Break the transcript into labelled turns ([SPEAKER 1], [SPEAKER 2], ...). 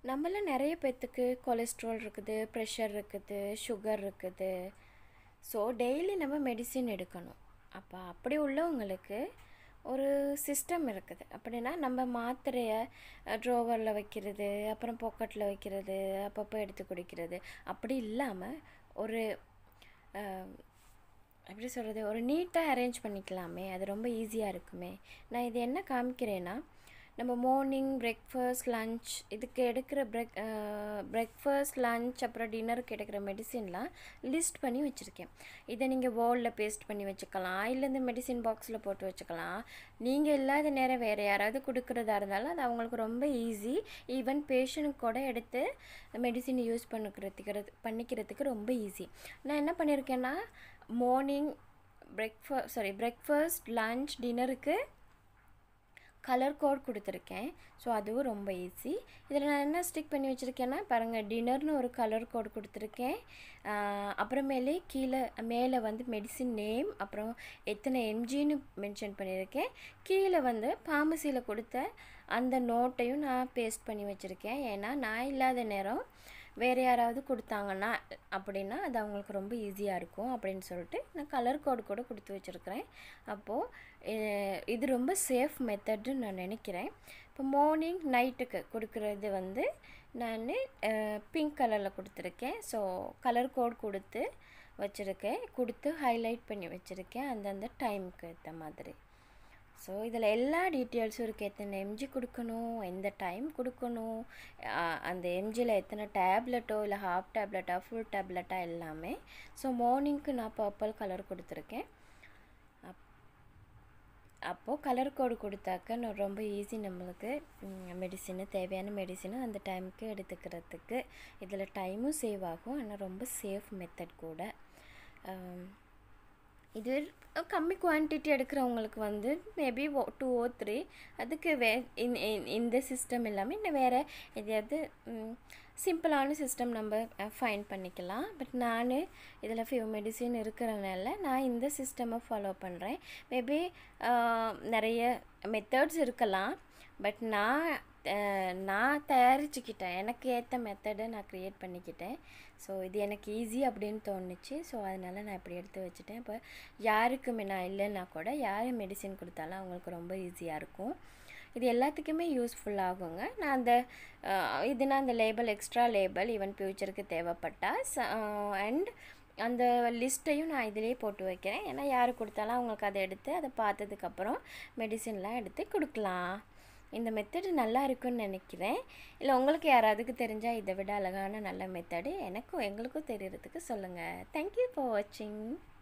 [SPEAKER 1] நம்மள நிறைய பேர்த்துக்கு கொலஸ்ட்ரால் இருக்குது ப்ரெஷர் இருக்குது சுகர் இருக்குது ஸோ டெய்லி நம்ம மெடிசின் எடுக்கணும் அப்போ அப்படி உள்ளவங்களுக்கு ஒரு சிஸ்டம் இருக்குது அப்படின்னா நம்ம மாத்திரையை ட்ரோவரில் வைக்கிறது அப்புறம் பாக்கெட்டில் வைக்கிறது அப்பப்போ எடுத்து குடிக்கிறது அப்படி இல்லாமல் ஒரு அஹ், எப்படி சொல்கிறது ஒரு நீட்டாக அரேஞ்ச் பண்ணிக்கலாமே அது ரொம்ப ஈஸியாக இருக்குமே நான் இது என்ன காமிக்கிறேன்னா நம்ம மார்னிங் பிரேக்ஃபாஸ்ட் லஞ்ச் இதுக்கு எடுக்கிற பிரேக் பிரேக்ஃபாஸ்ட் லஞ்ச் அப்புறம் டின்னருக்கு எடுக்கிற மெடிசின்லாம் லிஸ்ட் பண்ணி வச்சுருக்கேன் இதை நீங்கள் வாலில் பேஸ்ட் பண்ணி வச்சுக்கலாம் இல்லை இந்த மெடிசின் பாக்ஸில் போட்டு வச்சுக்கலாம் நீங்கள் இல்லாத நேரம் வேறு யாராவது கொடுக்குறதா இருந்தாலும் அது அவங்களுக்கு ரொம்ப ஈஸி ஈவன் பேஷண்ட்டுக்கு கூட எடுத்து மெடிசின் யூஸ் பண்ணிக்கிறதுக்கு பண்ணிக்கிறதுக்கு ரொம்ப ஈஸி நான் என்ன பண்ணியிருக்கேன்னா morning breakfast sorry breakfast lunch டின்னருக்கு கலர் கோட் கொடுத்துருக்கேன் ஸோ அதுவும் ரொம்ப ஈஸி இதில் நான் என்ன ஸ்டிக் பண்ணி வச்சுருக்கேன்னா பாருங்கள் டின்னர்னு ஒரு கலர் கோட் கொடுத்துருக்கேன் ஆஹ் அப்புறமேலே கீழே மேலே வந்து மெடிசின் நேம் அப்புறம் எத்தனை எம்ஜின்னு மென்ஷன் பண்ணியிருக்கேன் கீழே வந்து ஃபார்மசியில் கொடுத்த அந்த நோட்டையும் நான் பேஸ்ட் பண்ணி வச்சுருக்கேன் ஏன்னா நான் இல்லாத நேரம் வேறு யாராவது கொடுத்தாங்கன்னா அப்படின்னா அது அவங்களுக்கு ரொம்ப ஈஸியாக இருக்கும் அப்படின்னு சொல்லிட்டு நான் கலர் கோடு கூட கொடுத்து வச்சுருக்கிறேன் அப்போது இது ரொம்ப சேஃப் மெத்தட்னு நான் நினைக்கிறேன் இப்போ மார்னிங் நைட்டுக்கு கொடுக்குறது வந்து நான் பிங்க் கலரில் கொடுத்துருக்கேன் ஸோ கலர் கோட் கொடுத்து வச்சுருக்கேன் கொடுத்து ஹைலைட் பண்ணி வச்சுருக்கேன் அந்தந்த டைமுக்கு ஏற்ற மாதிரி ஸோ இதில் எல்லா டீட்டெயில்ஸும் இருக்குது எத்தனை எம்ஜி கொடுக்கணும் எந்த டைம் கொடுக்கணும் ஆஹ் அந்த எம்ஜியில் எத்தனை டேப்லெட்டோ இல்லை ஹாஃப் டேப்லெட்டா ஃபுல் டேப்லெட்டா எல்லாமே ஸோ மார்னிங்க்கு நான் பர்பிள் கலர் கொடுத்துருக்கேன் அப் அப்போது கலர் கோடு கொடுத்தாக்க நான் ரொம்ப ஈஸி நம்மளுக்கு மெடிசினு தேவையான மெடிசினு அந்த டைமுக்கு எடுத்துக்கிறதுக்கு இதில் டைமும் சேவ் ஆகும் ஆனால் ரொம்ப சேஃப் மெத்தட் கூட ஆம், இது கம்மி குவான்டிட்டி எடுக்கிறவங்களுக்கு வந்து மேபி டூ ஓ த்ரீ அதுக்கு வே இந்த- இந்த- இந்த சிஸ்டம் இல்லாமல் இன்னும் வேறு எதையாவது சிம்பிளான சிஸ்டம் நம்ம ஃபைன் பண்ணிக்கலாம் பட் நான் இதில் ஃபியூ மெடிசின் இருக்கிறனால நான் இந்த சிஸ்டமை ஃபாலோ பண்ணுறேன் மேபி நிறைய மெத்தட்ஸ் இருக்கலாம் பட் நான் அஹ், நான் தயாரிச்சுக்கிட்டேன் எனக்கு ஏற்ற மெத்தடை நான் க்ரியேட் பண்ணிக்கிட்டேன் ஸோ இது எனக்கு ஈஸி அப்படின்னு தோணுச்சு ஸோ அதனால நான் இப்படி எடுத்து வச்சுட்டேன் இப்போ யாருக்குமே நான் இல்லைன்னா கூட யார் மெடிசின் கொடுத்தாலும் அவங்களுக்கு ரொம்ப ஈஸியாக இருக்கும் இது எல்லாத்துக்குமே யூஸ்ஃபுல் ஆகுங்க நான் அந்த அஹ், இதுனா அந்த லேபிள் எக்ஸ்ட்ரா லேபிள் ஈவன் ஃப்யூச்சருக்கு தேவைப்பட்டா அண்ட் அந்த லிஸ்ட்டையும் நான் இதிலேயே போட்டு வைக்கிறேன் ஏன்னா யார் கொடுத்தாலும் அவங்களுக்கு அதை எடுத்து அதை பார்த்ததுக்கப்புறம் மெடிசின்லாம் எடுத்து கொடுக்கலாம் இந்த மெத்தடு நல்லா இருக்குன்னு நினைக்கிறேன் இல்லை உங்களுக்கு யாராவதுக்கு தெரிஞ்சால் இதை விட அழகான நல்ல மெத்தடு எனக்கும் எங்களுக்கும் தெரியறதுக்கு சொல்லுங்கள் தேங்க்யூ ஃபார் வாட்சிங்